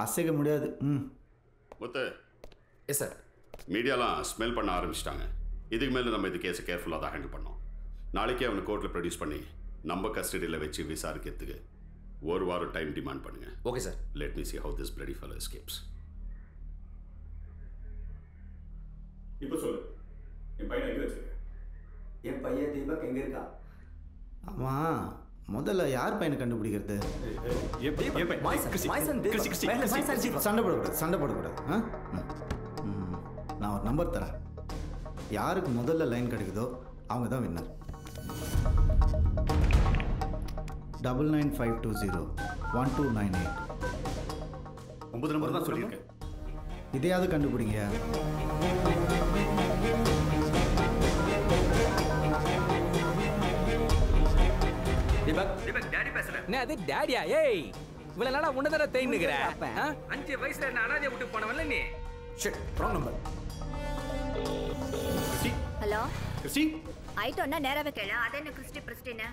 அசைக்க முடியாது ம் முத்து எஸ் சார் மீடியாலாம் ஸ்மெல் பண்ண ஆரம்பிச்சிட்டாங்க இதுக்கு மேலே நம்ம இது கேஸை கேர்ஃபுல்லாக தான் ஹேண்டில் பண்ணோம் நாளைக்கே அவனை கோர்ட்டில் ப்ரொடியூஸ் பண்ணி நம்ம கஸ்டடியில் வச்சு விசாரிக்கிறதுக்கு ஒரு வாரம் டைம் டிமாண்ட் பண்ணுங்க okay sir let me see how this bloody fellow escapes இப்போ சொல்லு என் பையனை எங்கே வச்சிருக்க என் பையன் தீபக் எங்க இருக்கான் ஆமாம் முதல்ல யார் பையனை கண்டுபிடிக்கிறது சண்டை போடக்கூடாது சண்டை போடக்கூடாது ஆ ம். ம். நான் ஒரு நம்பர் தரேன் யாருக்கு முதல்ல லைன் கிடைக்குதோ அவங்க தான் winner double nine five two zero one two nine eight ஒன்பது நம்பர் தான் சொல்லியிருக்கேன் இதையாவது கண்டுபிடிங்க என்ன அது டேடியா ஏய் இவ்வளவு நாளா உன்ன தர தேய்னுகிற அஞ்சு வயசுல என்ன அனாதைய விட்டு போனவன்ல நீ shit wrong number hello Christy ஐட்டோன்னா நேராவே கேளு அது என்ன கிறிஸ்டி பிரிஸ்டின்னு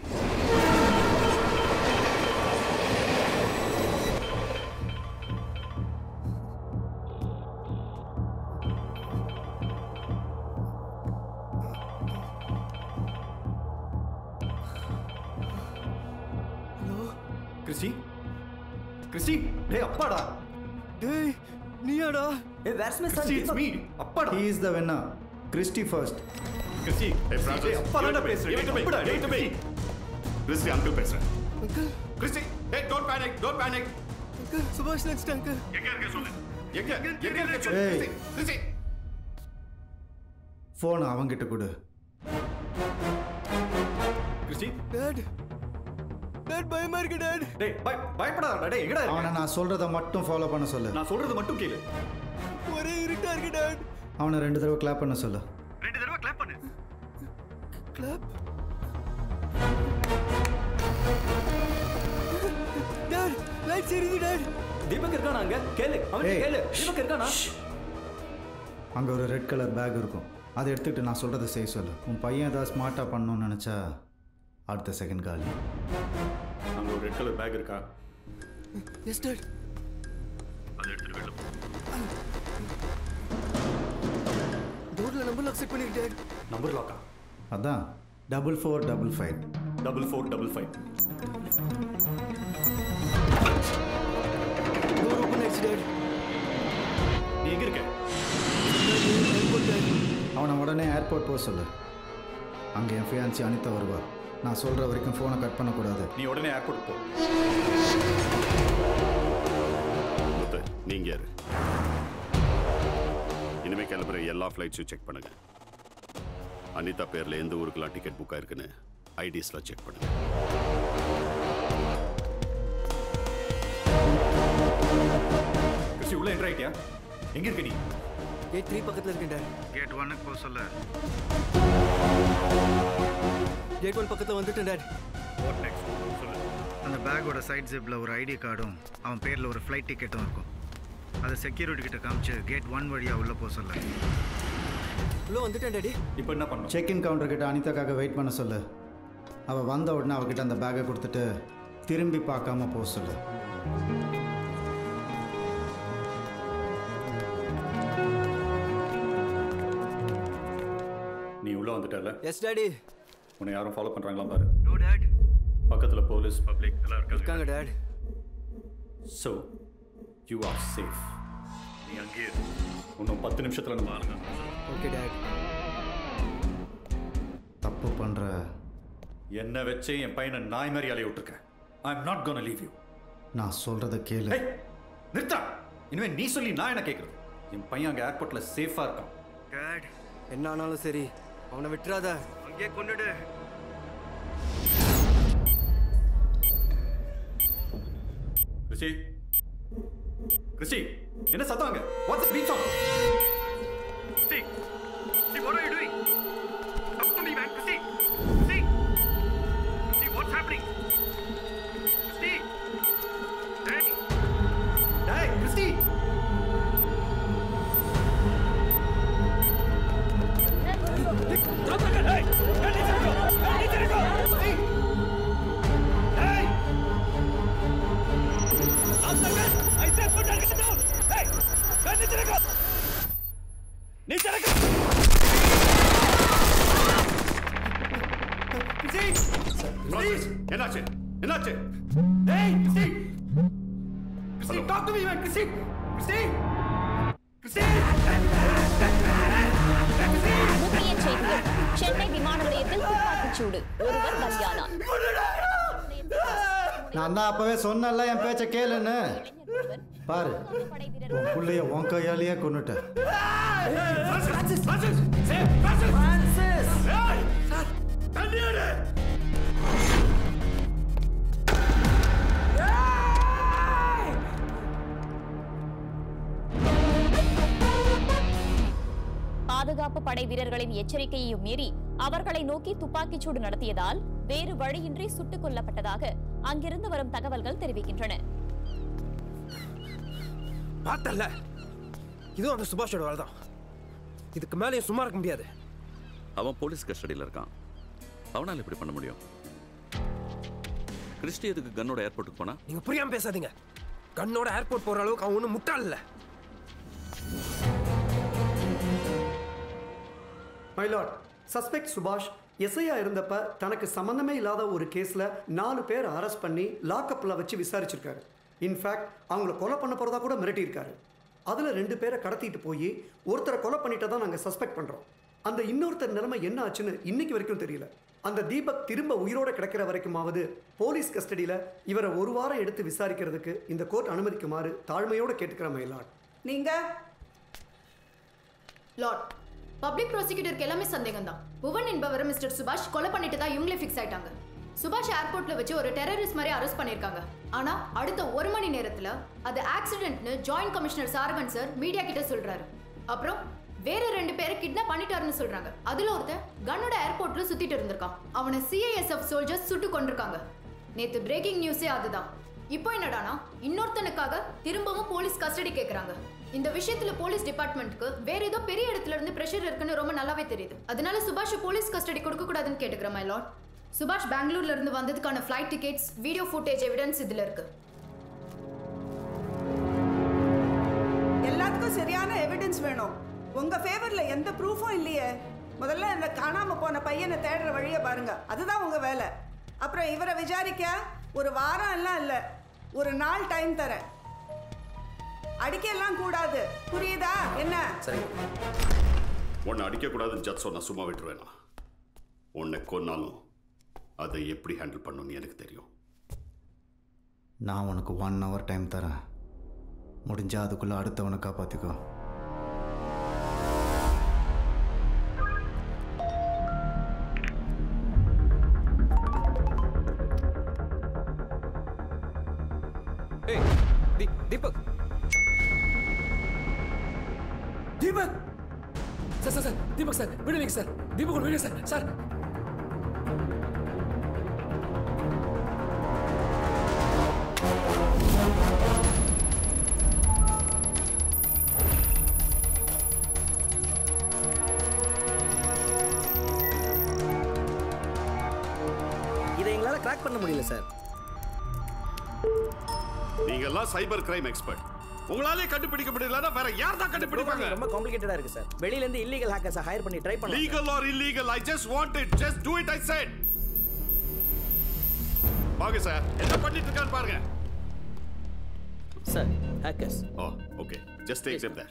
கிறிஸ்டி கிறிஸ்டி டேய் அப்பாடா டேய் நீயாடா ஏய் where's my Christy it's me அப்பாடா he is the winner Christy first Christy Hey, Francis, டேய் அப்பா தான்டா give it to me, பேசுறேன் give it to me, அப்பாடா give it to me. Christy uncle பேசுகிறேன் Christy hey don't panic don't panic சுபாஷ் next uncle எங்க இருக்க சொல்லு எங்க எங்க இருக்க சொல்லு ஏய். கிறிஸ்டி, கிறிஸ்டி ஃபோனை அவங்கிட்ட கொடு கிறிஸ்டி டாட் டாட் பயமா இருக்கு டாட் டேய் பய பயப்படாதடா டேய் எங்கடா அவனை இருக்க நான் சொல்கிறத மட்டும் ஃபாலோ பண்ண சொல்லு நான் சொல்றது மட்டும் கேளு ஒரே இருட்டா இருக்கு டாட் அவனை ரெண்டு தடவை கிளாப் பண்ண சொல்லு ரெண்டு தடவை கிளாப் பண்ணு கிளாப் டாட் லைட் எரியுது டாட் தீபக் இருக்கானா அங்க கேளு அவன் ஏய். கேளு தீபக் இருக்கானா அங்கே ஒரு ரெட் கலர் பேக் இருக்கும் அதை எடுத்துக்கிட்டு நான் சொல்கிறத செய்ய சொல்லு உன் பையன் ஏதாவது ஸ்மார்ட்டாக பண்ணணும்னு நினச்சா அடுத்த செகண்ட் காலி அங்க ஒரு ரெட் கலர் பேக் இருக்கா எஸ் டாட் அதை எடுத்துட்டு வெளில போ டோர்ல நம்பர் லாக் செட் பண்ணிருக்கேன் நம்பர் லாக்கா அதான் double four double five double four double five door open ஆயிடுச்சு டாட் நீ எங்க இருக்க அவனை உடனே ஏர்போர்ட் போக சொல்லு அங்கே என் ஃபியான்சி அனிதா வருவா நான் சொல்கிற வரைக்கும் ஃபோனை கட் பண்ணக்கூடாது நீ உடனே ஏர்போர்ட் போ முத்து நீங்க யாரு இனிமே கிளம்புற எல்லா ஃப்ளைட்ஸையும் செக் பண்ணுங்க அனிதா பேர்ல எந்த ஊருக்கெல்லாம் டிக்கெட் புக் ஆயிருக்குன்னு ஐடிஸ்லாம் செக் பண்ணுங்க கிறிஸ்டி உள்ள என்ட்ரு ஆயிட்டியா எங்க இருக்க நீ கேட் த்ரீ பக்கத்துல இருக்கேன் டாட் கேட் ஒன்னுக்கு போக சொல்லு கேட் ஒன் பக்கத்துல வந்துட்டேன் டாட் அந்த பேக்கோட சைட் ஜிப்பில் ஒரு ஐடி கார்டும் அவன் பேரில் ஒரு ஃப்ளைட் டிக்கெட்டும் இருக்கும் அதை செக்யூரிட்டி கிட்ட காமிச்சு கேட் ஒன் வழியாக உள்ளே போக சொல்லு உள்ள வந்துட்டேன் டாடி இப்போ என்ன பண்ணணும் செக்இன் கவுண்டர் கிட்ட அனிதாக்காக வெயிட் பண்ண சொல்லு அவள் வந்த உடனே அவகிட்ட அந்த பேக்கை கொடுத்துட்டு திரும்பி பார்க்காம போக சொல்லு நீ உள்ள வந்துட்டல எஸ் டாடி உன்னை யாரும் ஃபாலோ பண்றாங்களா பாரு நோ டாட் பக்கத்துல போலீஸ் பப்ளிக் எல்லாம் இருக்காங்க இருக்காங்க dad so you are safe நீ அங்கேயே இரு. இன்னும் பத்து நிமிஷத்துல நம்ம ஆளுங்க ஓகே டாட் தப்பு பண்ணுற என்ன வச்சு என் பையனை நாய் மாதிரி அலைய விட்டுருக்கேன் I am not gonna leave you நான் சொல்கிறத கேளு ஏய் நிறுத்தா இனிமே நீ சொல்லி நான் என்ன கேட்கறது என் பையன் அங்க ஏர்போர்ட்ல சேஃபா இருக்கான் டாட் என்ன ஆனாலும் சரி அவனை விட்டுறாத அங்கேயே கொண்டுடு கிறிஸ்டி கிறிஸ்டி என்ன சத்தம் அங்க what's beat song Christy Christy what are you doing talk to me man Christy Christy Christy what's happening Christy டேய் டேய் Christy I said put Francis, என்னாச்சு என்னாச்சு Hey, Christy! Christy, Hello. talk to me, man. Christy! Christy! Christy! முக்கிய செய்திகள் சென்னை விமான நிலையத்தில் துப்பாக்கிச்சூடு ஒருவர் பலியானார் நான் தான் அப்பவே சொன்னேன்ல என் பேச்ச கேளுன்னு பாரு படை உன் வீரர்கள் புள்ளைய உன் கையாலேயே கொன்னுட்டேன் Francis! Francis! Say, Francis! Francis! Hey! தண்ணி எடு! பாதுகாப்பு படை வீரர்களின் எச்சரிக்கையையும் மீறி அவர்களை நோக்கி துப்பாக்கிச்சூடு நடத்தியதால் வேறு வழியின்றி சுட்டுக் கொல்லப்பட்டதாக அங்கிருந்து வரும் தகவல்கள் தெரிவிக்கின்றன பார்த்தல இதுவும் அந்த சுபாஷோட வேலை தான் இதுக்கு மேலே சும்மா இருக்க முடியாது அவன் போலீஸ் கஸ்டடியில் இருக்கான் அவனால் இப்படி பண்ண முடியும் கிறிஸ்டி எதுக்கு கன்னோட ஏர்போர்ட்டுக்கு போனா நீங்க புரியாம பேசாதீங்க கண்ணோட ஏர்போர்ட் போற அளவுக்கு அவன் ஒன்றும் முட்டாள் இல்ல மைலாட் சஸ்பெக்ட் சுபாஷ் எஸ்ஐயா இருந்தப்ப தனக்கு சம்மந்தமே இல்லாத ஒரு கேஸில் நாலு பேர் அரெஸ்ட் பண்ணி லாக்கப்பில் வச்சு விசாரிச்சிருக்காரு இன்ஃபேக்ட் அவங்கள கொலை பண்ண போகிறதா கூட மிரட்டியிருக்காரு அதில் ரெண்டு பேரை கடத்திட்டு போய் ஒருத்தரை கொலை பண்ணிட்டு தான் நாங்கள் சஸ்பெக்ட் பண்ணுறோம் அந்த இன்னொருத்தர் நிலைமை என்ன ஆச்சுன்னு இன்னைக்கு வரைக்கும் தெரியல அந்த தீபக் திரும்ப உயிரோட கிடைக்கிற வரைக்குமாவது போலீஸ் கஸ்டடியில் இவரை ஒரு வாரம் எடுத்து விசாரிக்கிறதுக்கு இந்த கோர்ட் அனுமதிக்குமாறு தாழ்மையோடு கேட்டுக்கிற மைலாட் நீங்க லார்ட் பப்ளிக் ப்ராசிக்யூட்டருக்கு எல்லாமே சந்தேகம் தான் புவன் என்பவர் மிஸ்டர் சுபாஷ் கொலை பண்ணிட்டு தான் இவங்களே ஃபிக்ஸ் ஆயிட்டாங்க சுபாஷ் ஏர்போர்ட்ல வச்சு ஒரு டெரரிஸ்ட் மாதிரி அரெஸ்ட் பண்ணிருக்காங்க ஆனா அடுத்த ஒரு மணி நேரத்துல அது ஆக்சிடென்ட்னு ஜாயிண்ட் கமிஷனர் சாரகன் சார் மீடியா கிட்ட சொல்றாரு அப்புறம் வேற ரெண்டு பேரை கிட்னாப் பண்ணிட்டாருன்னு சொல்றாங்க அதுல ஒருத்தன் கன்னோட ஏர்போர்ட்ல சுத்திட்டு இருந்திருக்கான் அவனை சிஐஎஸ்எஃப் சோல்ஜர்ஸ் சுட்டு கொண்டிருக்காங்க நேத்து பிரேக்கிங் நியூஸே அதுதான் இப்போ என்னடானா இன்னொருத்தனுக்காக திரும்பவும் போலீஸ் கஸ்டடி கேக்குறாங்க இந்த விஷயத்துல போலீஸ் டிபார்ட்மெண்ட்க்கு வேற ஏதோ பெரிய இடத்துல இருந்து பிரஷர் இருக்குன்னு ரொம்ப நல்லாவே தெரியுது அதனால சுபாஷ் போலீஸ் கஸ்டடி கொடுக்க கூடாதுன்னு கேட்டுக்கிறேன் மை லார்ட் சுபாஷ் பெங்களூர்ல இருந்து வந்ததுக்கான flight tickets video footage evidence இதுல இருக்கு எல்லாத்துக்கும் சரியான எவிடன்ஸ் வேணும் உங்க ஃபேவர்ல எந்த ப்ரூஃபும் இல்லையே முதல்ல இந்த காணாம போன பையனை தேடுற வழியை பாருங்க அதுதான் உங்க வேலை அப்புறம் இவரை விசாரிக்க ஒரு வாரம் எல்லாம் இல்ல ஒரு நாள் டைம் தரேன் அடிக்கலாம் கூடாது புரியுதா என்ன சரி உன்னை அடிக்கக்கூடாதுன்னு ஜட் சொன்னா சும்மா விட்டுருவேனா உன்னை கொன்னாலும் அதை எப்படி ஹேண்டில் பண்ணணும்னு எனக்கு தெரியும் நான் உனக்கு ஒன் ஹவர் டைம் தரேன் முடிஞ்சா அதுக்குள்ளே அடுத்தவனை காப்பாற்றிக்கோ ஏய் தி Deepak Deepak sir sir sir Deepak sir விடுவீங்க சார் தீபக் விடுவீங்க சார் சார் இதை எங்களால கிராக் பண்ண முடியல சார் நீங்க எல்லாம் சைபர் கிரைம் எக்ஸ்பர்ட் உங்களாலே கண்டுபிடிக்க முடியலன்னா வேற யார் தான் கண்டுபிடிப்பாங்க ரொம்ப காம்ப்ளிகேட்டடா இருக்கு சார் வெளியில இருந்து இல்லீகல் ஹேக்கர்ஸ் ஹையர் பண்ணி ட்ரை பண்ணலாம் legal or illegal I just want it just do it I said வாங்க சார் என்ன பண்ணிட்டு இருக்கான்னு பாருங்க sir hackers oh okay just take them there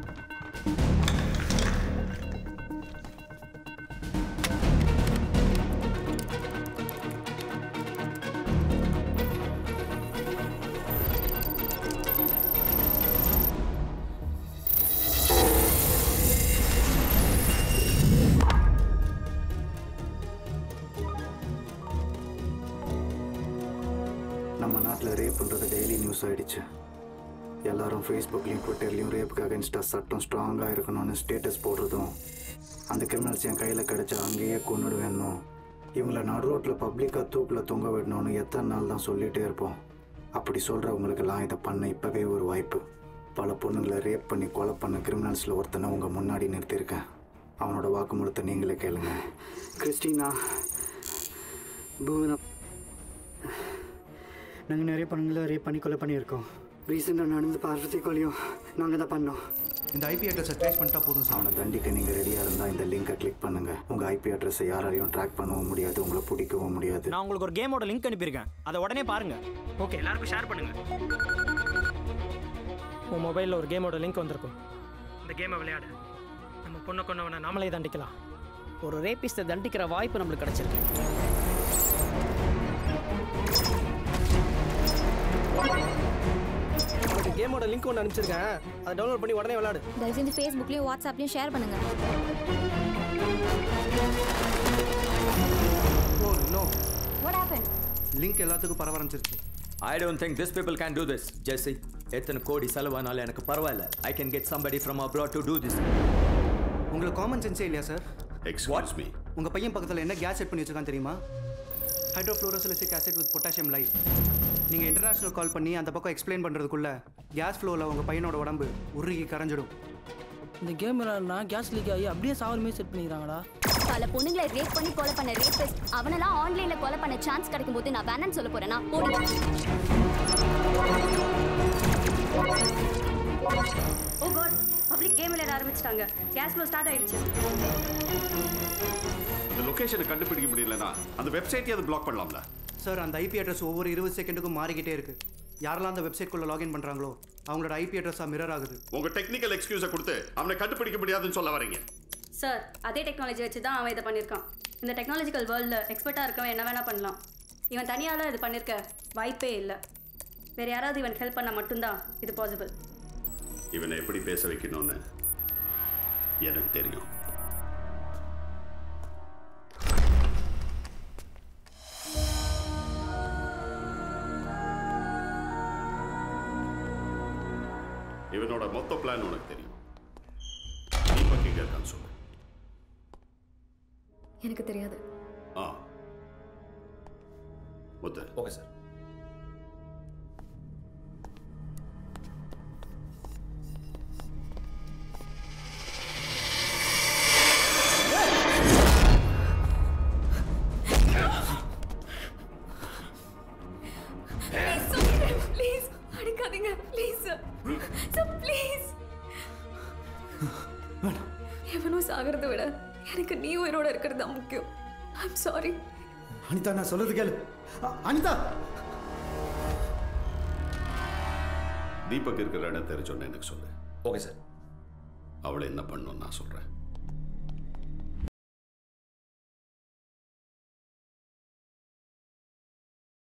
நம்ம நாட்டில் ரேப்புன்றது டெய்லி நியூஸ் ஆயிடுச்சு எல்லாரும் ஃபேஸ்புக்லேயும் ட்விட்டர்லேயும் ரேப்புக்கு அகைன்ஸ்டாக சட்டம் ஸ்ட்ராங்காக இருக்கணும்னு ஸ்டேட்டஸ் போடுறதும் அந்த கிரிமினல்ஸ் என் கையில் கிடைச்சா அங்கேயே கொண்டுடுவேணும் இவங்கள நடு ரோட்டில் பப்ளிக்காக தூக்கில் தொங்க விடணும்னு எத்தனை நாள் தான் சொல்லிகிட்டே இருப்போம் அப்படி சொல்கிறவங்களுக்கெல்லாம் இதை பண்ண இப்போவே ஒரு வாய்ப்பு பல பொண்ணுங்களை ரேப் பண்ணி கொலை பண்ண கிரிமினல்ஸில் ஒருத்தனை உங்கள் முன்னாடி நிறுத்தியிருக்கேன் அவனோட வாக்குமூலத்தை நீங்களே கேளுங்க கிறிஸ்டினா பூவனா நாங்கள் நிறைய பணங்களை ரேப் பண்ணி கொலை பண்ணியிருக்கோம் ரீசெண்டாக நடந்து பார்வதி கொலையும் நாங்கள் தான் பண்ணோம் இந்த ஐபி அட்ரஸை ட்ரேஸ் பண்ணிட்டா போதும் சார் அவனை தண்டிக்க நீங்கள் ரெடியாக இருந்தால் இந்த லிங்கை கிளிக் பண்ணுங்கள் உங்கள் ஐபி அட்ரஸை யாராலையும் ட்ராக் பண்ணவும் முடியாது உங்களை பிடிக்கவும் முடியாது நான் உங்களுக்கு ஒரு கேமோட லிங்க் அனுப்பியிருக்கேன் அதை உடனே பாருங்க ஓகே எல்லாருக்கும் ஷேர் பண்ணுங்க உன் மொபைலில் ஒரு கேமோட லிங்க் வந்திருக்கும் இந்த கேமை விளையாடு நம்ம பொண்ணை கொண்டவனை நாமளே தண்டிக்கலாம் ஒரு ரேபிஸ்ட்டை தண்டிக்கிற வாய்ப்பு நம்மளுக்கு கிடைச்சிருக்கு உனக்கு கேமோட லிங்க் ஒன்று அனுப்பிச்சிருக்கேன் அதை டவுன்லோட் பண்ணி உடனே விளையாடு தயவு செஞ்சு ஃபேஸ்புக்லயும் வாட்ஸ்அப்லயும் ஷேர் பண்ணுங்க oh no what happen link எல்லாத்துக்கும் பரவ ஆரம்பிச்சிருச்சு I don't think this people can do this, Jesse. எத்தனை கோடி செலவானாலும் எனக்கு பரவாயில்ல I can get somebody from abroad to do this. உங்களுக்கு காமன் சென்ஸே இல்லையா சார் எக்ஸ்கியூஸ் மீ உங்க பையன் பக்கத்தில் என்ன கேஸ் செட் பண்ணி வச்சிருக்கான் தெரியுமா hydrofluorosilicic acid with potassium lye நீங்கள் இன்டர்நேஷனல் கால் பண்ணி அந்த பக்கம் எக்ஸ்பிளைன் பண்ணுறதுக்குள்ள கேஸ் ஃப்ளோவில் உங்கள் பையனோட உடம்பு உருகி கரைஞ்சிடும் இந்த கேம் விளையாடுனா கேஸ் லீக் ஆகி அப்படியே சாவர் மாரி செட் பண்ணிக்கிறாங்கடா பல பொண்ணுங்களை ரேப் பண்ணி கொலை பண்ண ரேபிஸ்ட் அவனெல்லாம் ஆன்லைன்ல கொலை பண்ண சான்ஸ் கிடைக்கும் போது நான் வேணாம்னு சொல்ல போறேனா போடு ஓ காட் பப்ளிக் கேம் விளையாட ஆரம்பிச்சிட்டாங்க கேஸ் ஃப்ளோ ஸ்டார்ட் ஆயிடுச்சு இந்த லொகேஷனை கண்டுபிடிக்க முடியலனா அந்த வெப்சைட்டே அது பிளாக் பண்ணலாம்ல சார் அந்த ஐபி அட்ரஸ் ஒவ்வொரு இருபது செகண்டுக்கும் மாறிக்கிட்டே இருக்கு யாரெல்லாம் அந்த வெப்சைட்குள்ளே லாகின் பண்ணுறாங்களோ அவங்களோட ஐபி அட்ரஸாக மிரர் ஆகுது உங்க டெக்னிக்கல் எக்ஸ்கியூஸை கொடுத்து அவனை கண்டுபிடிக்க முடியாதுன்னு சொல்ல வரீங்க சார் அதே டெக்னாலஜி வச்சு தான் அவன் இதை பண்ணியிருக்கான் இந்த டெக்னாலஜிக்கல் வேர்ல்டில் எக்ஸ்பர்ட்டாக இருக்கவன் என்ன வேணால் பண்ணலாம் இவன் தனியால இது பண்ணியிருக்க வாய்ப்பே இல்லை வேற யாராவது இவன் ஹெல்ப் பண்ணால் மட்டும்தான் இது பாசிபிள் இவனை எப்படி பேச வைக்கணும்னு எனக்கு தெரியும் இவனோட மொத்த பிளான் உனக்கு தெரியும் தீபக் எங்க இருக்கான்னு சொல்லு எனக்கு தெரியாது ஆ முத்து ஓகே சார் ப்ளீஸ் அடிக்காதீங்க ப்ளீஸ் சார் சார் ப்ளீஸ் எவனும் சாகிறத விட எனக்கு நீ உயிரோட இருக்கிறது தான் முக்கியம் ஐம் சாரி அனிதா நான் சொல்றது கேளு அ- அனிதா தீபக் இருக்கிற இடம் தெரிஞ்சோன்னு எனக்கு சொல்லு ஓகே சார் அவளை என்ன பண்ணணும்னு நான் சொல்றேன்